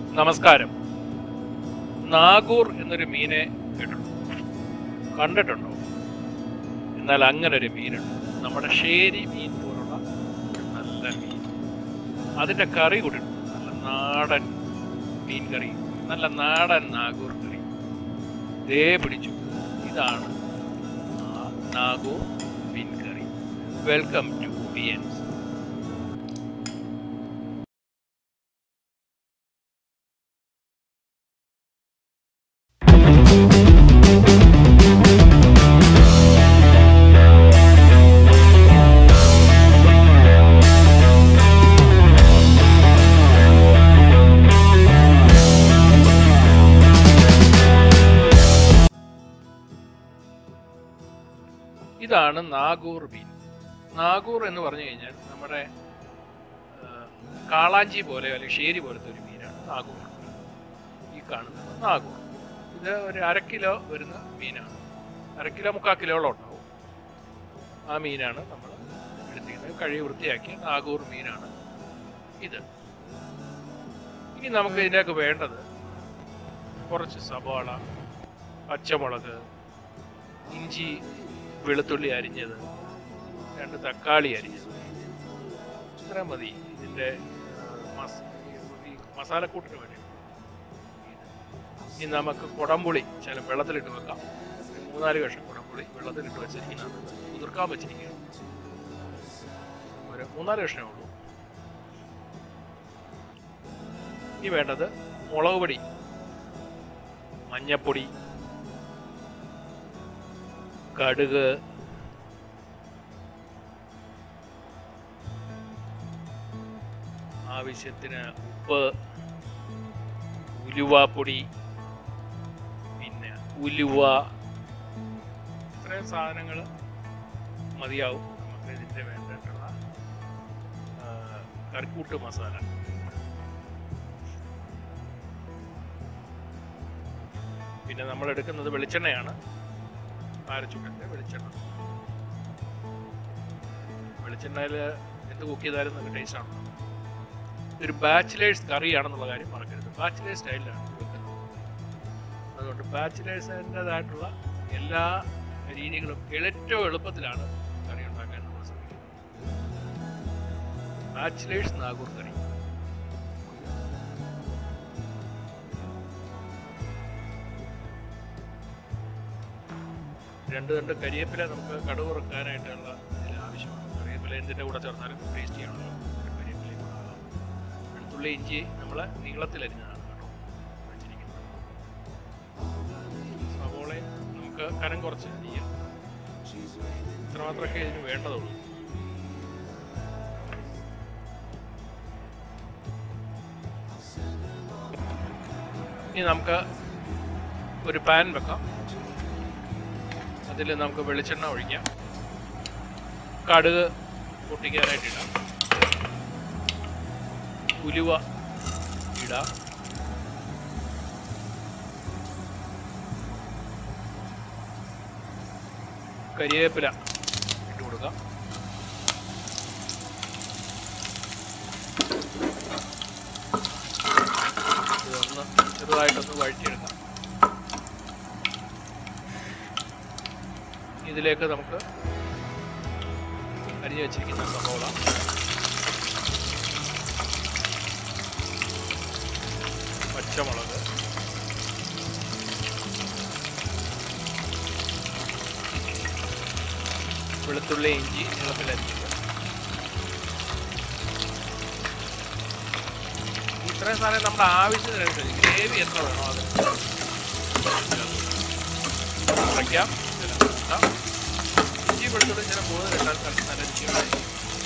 നമസ്കാരം നാഗൂർ എന്നൊരു മീനെ കേട്ടിട്ടുണ്ടോ കണ്ടിട്ടുണ്ടോ എന്നാൽ അങ്ങനെ ഒരു മീനുണ്ട് നമ്മുടെ ഷേരി മീൻ പോലുള്ള ഒരു നല്ല മീൻ അതിൻ്റെ കറി കൂടിയുണ്ട് നല്ല നാടൻ മീൻ കറി നല്ല നാടൻ നാഗൂർ കറി ദേ പിടിച്ചു ഇതാണ് ആ നാഗൂർ മീൻ കറി വെൽക്കം ടു ബിയൻസ് ഇതാണ് നാഗൂർ മീൻ നാഗൂർ എന്ന് പറഞ്ഞു കഴിഞ്ഞാൽ നമ്മുടെ ആ, കാളാഞ്ചി പോലെ അല്ലെങ്കിൽ ഷേരി പോലത്തെ ഒരു മീനാണ് നാഗൂർ ഈ കാണുന്നത് നാഗൂർ ഇത് ഒരു അര കിലോ വരുന്ന മീനാണ് അര കിലോ മുക്കാൽ കിലോളം ഉണ്ടാവും ആ മീനാണ് നമ്മൾ എടുത്തിരിക്കുന്നത് കഴുകി വൃത്തിയാക്കിയ നാഗൂർ മീനാണ് ഇത് ഇനി നമുക്ക് ഇതിനൊക്കെ വേണ്ടത് കുറച്ച് സവാള പച്ചമുളക് ഇഞ്ചി വെളുത്തുള്ളി അരിഞ്ഞത് രണ്ട് തക്കാളി അരിഞ്ഞത് ഇത്ര മതി ഇതിൻ്റെ മസ് ഈ മസാലക്കൂട്ടിന് വേണ്ടി ഇനി നമുക്ക് കുടംപുളി ചില വെള്ളത്തിലിട്ട് വെക്കാം ഒരു മൂന്നാല് കഷ്ണം കുടംപുളി വെള്ളത്തിലിട്ട് വെച്ചിരിക്കുന്നതാണ് കുതിർക്കാൻ വെച്ചിരിക്കുകയാണ് ഒരു മൂന്നാല് കഷ്ണമേ ഉള്ളൂ ഇനി വേണ്ടത് മുളക് പൊടി മഞ്ഞപ്പൊടി കടുക് ആവശ്യത്തിന് ഉപ്പ് ഉലുവാപ്പൊടി പിന്നെ ഉലുവ ഇത്രയും സാധനങ്ങൾ മതിയാവും നമുക്ക് ഇതിൻ്റെ വേണ്ടിയിട്ടുള്ള ആ, കറിക്കൂട്ട് മസാല പിന്നെ നമ്മൾ എടുക്കുന്നത് വെളിച്ചെണ്ണയാണ് പാരച്ചൂട്ടിൻ്റെ വെളിച്ചെണ്ണ വെളിച്ചെണ്ണയിൽ എന്ത് കുക്ക് ചെയ്താലും നല്ല ടേസ്റ്റ് ആണ് ഇതൊരു ബാച്ചിലേഴ്സ് കറിയാണെന്നുള്ള കാര്യം മറക്കരുത് ബാച്ചിലേഴ്സ് സ്റ്റൈലിലാണ് വെക്കുന്നത് അതുകൊണ്ട് ബാച്ചിലേഴ്സിൻ്റെതായിട്ടുള്ള എല്ലാ രീതികളും ഏറ്റവും എളുപ്പത്തിലാണ് കറി ഉണ്ടാക്കാൻ നമ്മൾ ശ്രമിക്കുന്നത് ബാച്ചിലേഴ്സ് നാഗൂർ കറി രണ്ട് രണ്ട് കരിയേപ്പില നമുക്ക് കടുക് വറുക്കാനായിട്ടുള്ള ഇതിൽ ആവശ്യമാണ് കരിയേപ്പില എന്തിൻ്റെ കൂടെ ചേർന്നാലും ടേസ്റ്റ് ചെയ്യണമല്ലോ കരിയേപ്പിലയും കൂടെ ആകാം. വെളുത്തുള്ളി ഇഞ്ചി നമ്മൾ നീളത്തിലരിഞ്ഞതാണ് കേട്ടോ വെച്ചിരിക്കുന്നത് സവോളയും നമുക്ക് കനം കുറച്ച് ചെയ്യാം ഇത്രമാത്രമൊക്കെ ഇതിന് വേണ്ടതുള്ളൂ ഇനി നമുക്ക് ഒരു പാൻ വെക്കാം അതിൽ നമുക്ക് വെളിച്ചെണ്ണ ഒഴിക്കാം കടുക് പൊട്ടിക്കാനായിട്ട് ഇടാം ഉലുവ ഇടാം കരിവേപ്പില ഇട്ട് കൊടുക്കാം ഇതൊന്ന് ചെറുതായിട്ടൊന്ന് വഴറ്റിയെടുക്കാം ഇതിലേക്ക് നമുക്ക് അരിഞ്ഞു വെച്ചിരിക്കുന്ന സവോള പച്ചമുളക് വെളുത്തുള്ളി ഇഞ്ചി നീളത്തിലരിഞ്ഞത് ഇത്രയും സാധനം നമ്മുടെ ആവശ്യത്തിനനുസരിച്ച് ഗ്രേവി എത്ര വേണോ അത് കുറയ്ക്കാം ചില നിർത്താം ഇഞ്ചി വെളുത്തുള്ളി ചില കൂടുതൽ ഇട്ടാൽ കറി നല്ല രുചിയുണ്ടായിരിക്കും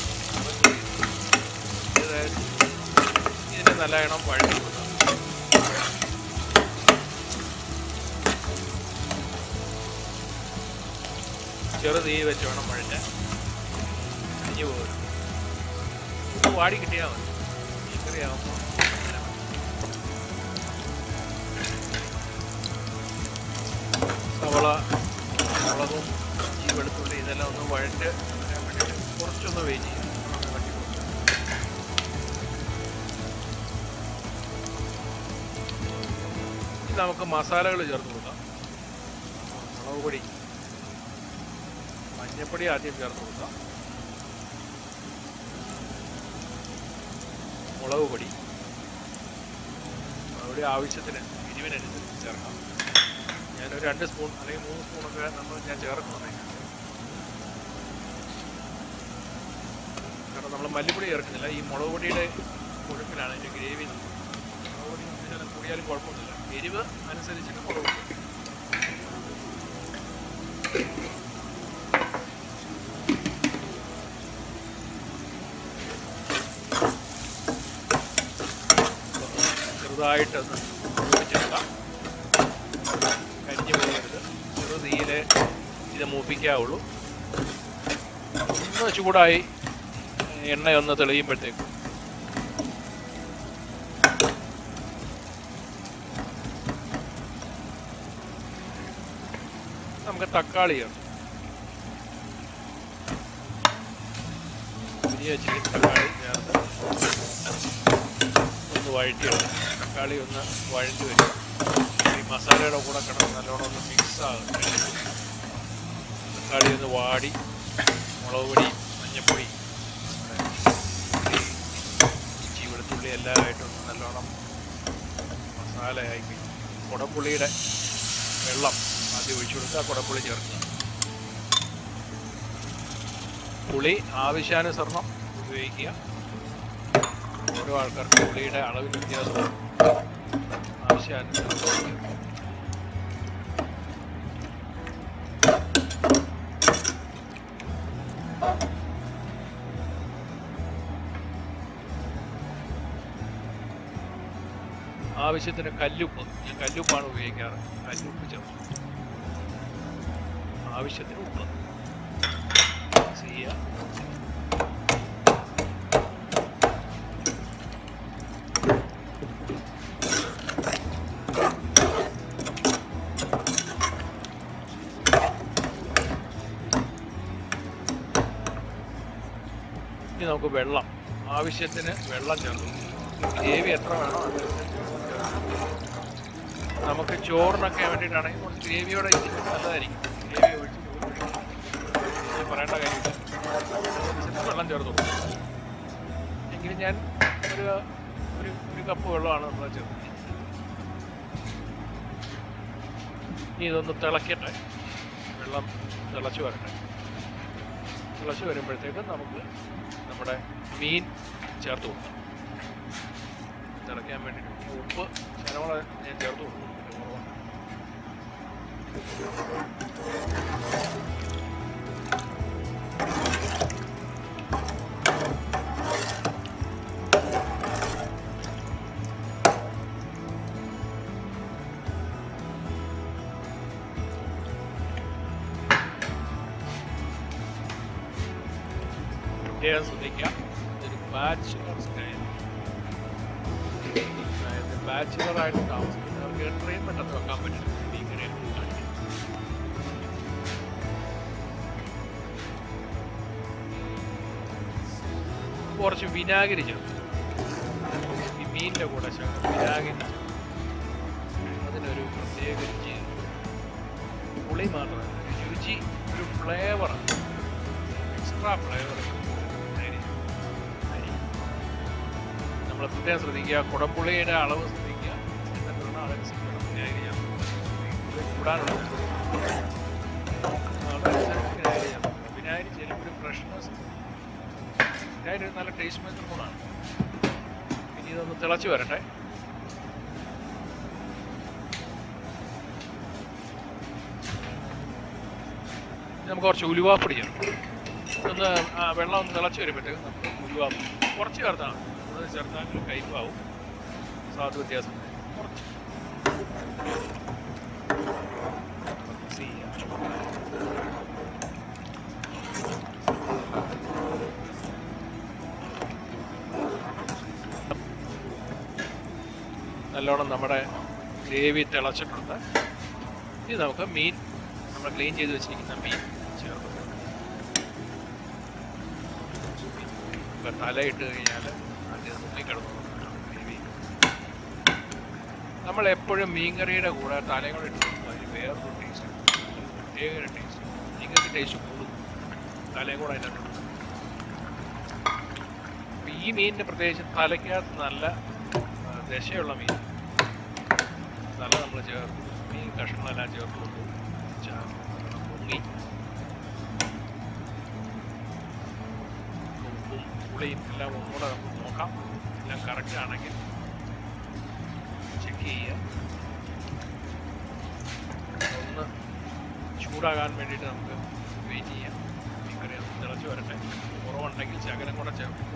ഇത് ഇതിനെ നല്ല ഇണം വഴറ്റി കൊടുക്കാം ചെറു തീ വെച്ച് വേണം വഴറ്റാൻ അരിഞ്ഞു പോകരുത് ഇത് വാടി കിട്ടിയാൽ മതി മീൻകറി ആകുമ്പോൾ സവള മുളകും ഈ വെളുത്തുള്ളി ഇതെല്ലാം ഒന്ന് വഴറ്റ് വരാൻ വേണ്ടിയിട്ട് കുറച്ചൊന്ന് വെയിറ്റ് ചെയ്യും ഒന്ന് വഴറ്റി കൊടുക്കാം. ഇനി നമുക്ക് മസാലകൾ ചേർത്ത് കൊടുക്കാം മുളക് പൊടി മഞ്ഞപ്പൊടി ആദ്യം ചേർത്ത് കൊടുക്കാം മുളക് പൊടി മുളക് പൊടി ആവശ്യത്തിന് എരിവിനനുസരിച്ച് ചേർക്കാം ഞാനൊരു രണ്ട് സ്പൂൺ അല്ലെങ്കിൽ മൂന്ന് സ്പൂണൊക്കെ നമ്മൾ ഞാൻ ചേർക്കുന്നുണ്ട് കാരണം നമ്മൾ മല്ലിപ്പൊടി ചേർക്കുന്നില്ല ഈ മുളക് പൊടിയുടെ കൊഴുപ്പിലാണ് അതിൻ്റെ ഗ്രേവി മുളക് പൊടി ചില കൂടിയാലും കുഴപ്പമൊന്നുമില്ല എരിവ് അനുസരിച്ചിട്ട് മുളക് പൊടി ചെറുതായിട്ടൊന്ന് മൂപ്പിച്ചെടുക്കാം കരിഞ്ഞു പോകരുത് ചെറു തീയിലെ ഇത് മൂപ്പിക്കാവുള്ളൂ ഒന്ന് ചൂടായി എണ്ണയൊന്ന് തെളിയുമ്പോഴത്തേക്കും നമുക്ക് തക്കാളി ചേർക്കാം പുതിയ ചിക്കൻ തക്കാളി ചേർത്ത് ഒന്ന് വഴറ്റിയെടുക്കാം തക്കാളി ഒന്ന് വഴറ്റി വരും ഈ മസാലയുടെ കൂടെ കിടന്ന് നല്ലോണം ഒന്ന് മിക്സ് ആകും തക്കാളി ഒന്ന് വാടി മുളക് പൊടി മഞ്ഞപ്പൊടി നമ്മുടെ ഇഞ്ചി വെളുത്തുള്ളി എല്ലാം ആയിട്ടൊന്ന് നല്ലോണം മസാലയായി കഴിഞ്ഞു കുടംപുളിയുടെ വെള്ളം ആദ്യം ഒഴിച്ചു കൊടുക്കുക കുടംപുളി ചേർക്കുക പുളി ആവശ്യാനുസരണം ഉപയോഗിക്കുക ഓരോ ആൾക്കാർക്ക് പുളിയുടെ അളവിൽ വ്യത്യാസവും ആവശ്യാനുസരണം ഉപയോഗിക്കുക. ആവശ്യത്തിന് കല്ലുപ്പ് ഞാൻ കല്ലുപ്പാണ് ഉപയോഗിക്കാറ് കല്ലുപ്പ് ചേർക്കും ആവശ്യത്തിന് ഉപ്പ് Mix ചെയ്യുക ഇനി നമുക്ക് വെള്ളം ആവശ്യത്തിന് വെള്ളം ചേർക്കും ഗ്രേവി എത്ര വേണോ അതനുസരിച്ച് വെള്ളം ചേർക്കും. നമുക്ക് ചോറിനൊക്കെ വേണ്ടിയിട്ടാണെങ്കിൽ കുറച്ച് ഗ്രേവിയോടെ ഇരിക്കും നല്ലതായിരിക്കും ഗ്രേവി ഒഴിച്ച് ചോറ് കഴിക്കാം. ഇത് പറയേണ്ട കാര്യമില്ല അതിനനുസരിച്ച് വെള്ളം ചേർത്ത് കൊടുക്കും എങ്കിലും ഞാൻ ഒരു ഒരു ഒരു കപ്പ് വെള്ളമാണ് നമ്മൾ ചേർക്കുന്നത് ഇനി ഇതൊന്ന് തിളക്കട്ടെ വെള്ളം തിളച്ച് വരട്ടെ തിളച്ച് വരുമ്പോഴത്തേക്കും നമുക്ക് നമ്മുടെ മീൻ ചേർത്ത് കൊടുക്കാം തിളയ്ക്കാൻ വേണ്ടിയിട്ട് ഈ ഉപ്പ് ശനവള ഞാൻ ചേർത്ത് കൊടുക്കും ഇതിൻ്റെ കുറവാണ് പ്രത്യേകം ശ്രദ്ധിക്കുക ഇതൊരു ബാച്ചുലർ സ്റ്റൈൽ അതായത് ബാച്ചുലറായിട്ട് താമസിക്കുന്നവർക്ക് എത്രയും പെട്ടെന്ന് വെക്കാൻ പറ്റും ഇത് ഇങ്ങനെയാണ് കാണിക്കുന്നത് കുറച്ച് വിനാഗിരി ചേർക്കും ഈ മീനിൻ്റെ കൂടെ ശകലം വിനാഗിരി ചേർക്കും. അതിനൊരു പ്രത്യേക രുചി പുളി മാത്രമല്ല ഒരു രുചി ഒരു ഫ്ലേവർ എക്സ്ട്രാ ഫ്ലേവർ നമ്മൾ പ്രത്യേകം ശ്രദ്ധിക്കുക കുടംപുളിയുടെ അളവ് ശ്രദ്ധിക്കുക എന്നിട്ട് വേണം അതനുസരിച്ച് വേണം വിനാഗിരി ചേർക്കാൻ. പുളി കൂടാനുള്ള അതനുസരിച്ച് വിനാഗിരി ചേർക്കണം. വിനാഗിരി ചെല്ലുമ്പോൾ ഒരു ഫ്രഷ്നെസ് വിനാഗിരി ഒരു നല്ല ടേസ്റ്റ് മേക്കർ കൂടാണ് ഇനി ഇതൊന്ന് തിളച്ച് വരട്ടെ ഇനി നമുക്ക് കുറച്ച് ഉലുവാപ്പൊടി ചേർക്കാം ഒന്ന് ആ വെള്ളം ഒന്ന് തിളച്ച് വരുമ്പോഴത്തേക്കും നമുക്ക് ഉലുവാപ്പൊടി കുറച്ച് ചേർത്താൽ മതി കൂടുതൽ ചേർത്താൽ ഒരു കയ്പാവും സ്വാദ് വ്യത്യാസം വരും. കുറച്ച് മിക്സ് ചെയ്യുക. നല്ലോണം നമ്മുടെ ഗ്രേവി തിളച്ചിട്ടുണ്ട് ഇനി നമുക്ക് മീൻ നമ്മൾ ക്ലീൻ ചെയ്ത് വെച്ചിരിക്കുന്ന മീൻ ചേർത്ത് ഇപ്പം തല ഇട്ട് കഴിഞ്ഞാൽ ആദ്യം തുള്ളി കിടന്നു ഗ്രേവി നമ്മൾ എപ്പോഴും മീൻകറിയുടെ കൂടെ തലയും കൂടെ ഇട്ട് കൊടുക്കും അതിന് വേറൊരു ടേസ്റ്റ് പ്രത്യേക ടേസ്റ്റ് മീൻകറി ടേസ്റ്റ് കൂടും തലയും കൂടെ അതിനകത്ത് ഇടും. അപ്പൊ ഈ മീനിന് പ്രത്യേകിച്ച് തലയ്ക്കകത്ത് നല്ല ആ, ദശയുള്ള മീൻ തല നമ്മൾ ചേർത്ത് മീൻ കഷ്ണമെല്ലാം ചേർത്ത് കൊടുക്കും പൊങ്ങി ഉപ്പും പുളിയും എല്ലാം ഒന്നുകൂടെ നമുക്ക് നോക്കാം എല്ലാം കറക്റ്റ് ആണെങ്കിൽ ചെക്ക് ചെയ്യുക ഒന്ന് ചൂടാകാൻ വേണ്ടിയിട്ട് നമുക്ക് വെയിറ്റ് ചെയ്യാം മീൻകറി ഒന്ന് തിളച്ച് വരട്ടെ കുറവുണ്ടെങ്കിൽ ശകലം കൂടെ ചേർത്ത്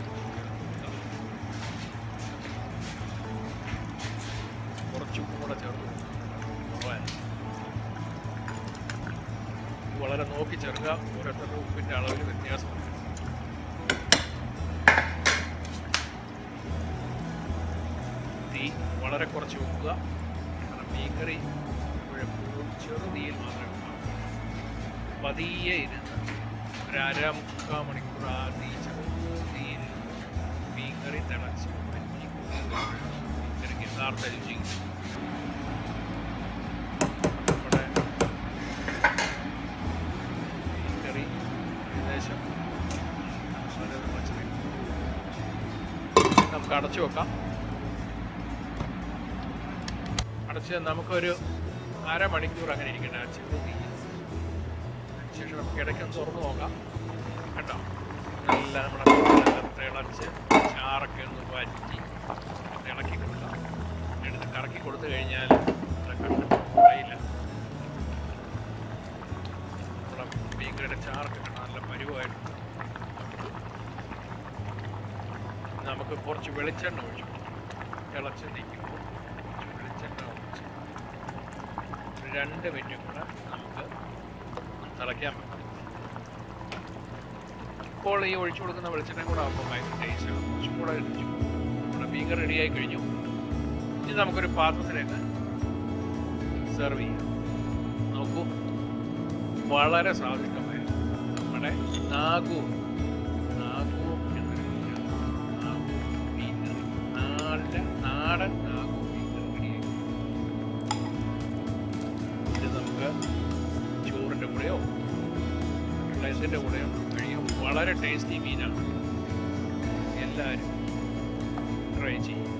കുറച്ച് ഉപ്പും കൂടെ ചേർത്ത് കുറവായിരുന്നു ഇത് വളരെ നോക്കി ചേർക്കുക ഓരോരുത്തരുടെ ഉപ്പിൻ്റെ അളവിൽ വ്യത്യാസമുണ്ട് തീ വളരെ കുറച്ച് വെക്കുക കാരണം മീൻകറി എപ്പോഴും ചെറുതീയിൽ മാത്രമേ ഉണ്ടാവൂ പതിയെ ഇരുന്ന് ഒരു അര മുക്കാൽ മണിക്കൂർ ആ തീ ചെറുതീയിൽ മീൻകറി തിളച്ച് പറ്റി മീൻകറിക്ക് യഥാർത്ഥ രുചി കിട്ടും. നമ്മുടെ മീൻകറി ഏകദേശം വളരെ പച്ചറി നമുക്ക് അടച്ചു വെക്കാം അടച്ച് നമുക്കൊരു അരമണിക്കൂർ അങ്ങനെ ഇരിക്കട്ടെ ചെറു തീ ശേഷം നമുക്ക് ഇടയ്ക്കൊന്ന് തുറന്ന് നോക്കാം കേട്ടോ എല്ലാം നമ്മുടെ മീനെല്ലാം തിളച്ച് ചാറൊക്കെ ഒന്ന് വറ്റി ഇളക്കി കൊടുക്കാം എടുത്ത് കറക്കി കൊടുത്തു കഴിഞ്ഞാൽ നമ്മുടെ കണ്ണ് കുറയില്ല നമ്മുടെ മീൻകറിയുടെ ചാറൊക്കെ കണ്ട നല്ല പരുവായിട്ട് നമുക്ക് കുറച്ച് വെളിച്ചെണ്ണ ഒഴിച്ചു തിളച്ച് നിൽക്കുമ്പോൾ കുറച്ച് വെളിച്ചെണ്ണ ഒഴിച്ച് ഒരു രണ്ട് മിനിറ്റും കൂടെ നമുക്ക് തിളയ്ക്കാൻ പറ്റും ഇപ്പോൾ ഈ ഒഴിച്ചു കൊടുക്കുന്ന വെളിച്ചെണ്ണ കൂടെ ആകുമ്പോൾ ഭയങ്കര ടേസ്റ്റ് കുറച്ചും കൂടെ രുചി കൂടും. നമ്മുടെ മീൻ റെഡിയായി കഴിഞ്ഞു ഇനി നമുക്കൊരു പാത്രത്തിലേക്ക് സെർവ് ചെയ്യാം നോക്കൂ വളരെ സ്വാദിഷ്ടമായ നമ്മുടെ നാഗൂർ നാഗൂർ എന്നൊരു മീനാണ്. നാഗൂർ മീൻ കറി. നാടൻ നാടൻ നാഗൂർ മീൻ കറി റെഡിയായി ഇത് നമുക്ക് ചോറിൻ്റെ കൂടെയോ റൈസിൻ്റെ കൂടെയോ കഴിയും വളരെ ടേസ്റ്റി മീനാണ് എല്ലാവരും ട്രൈ ചെയ്യും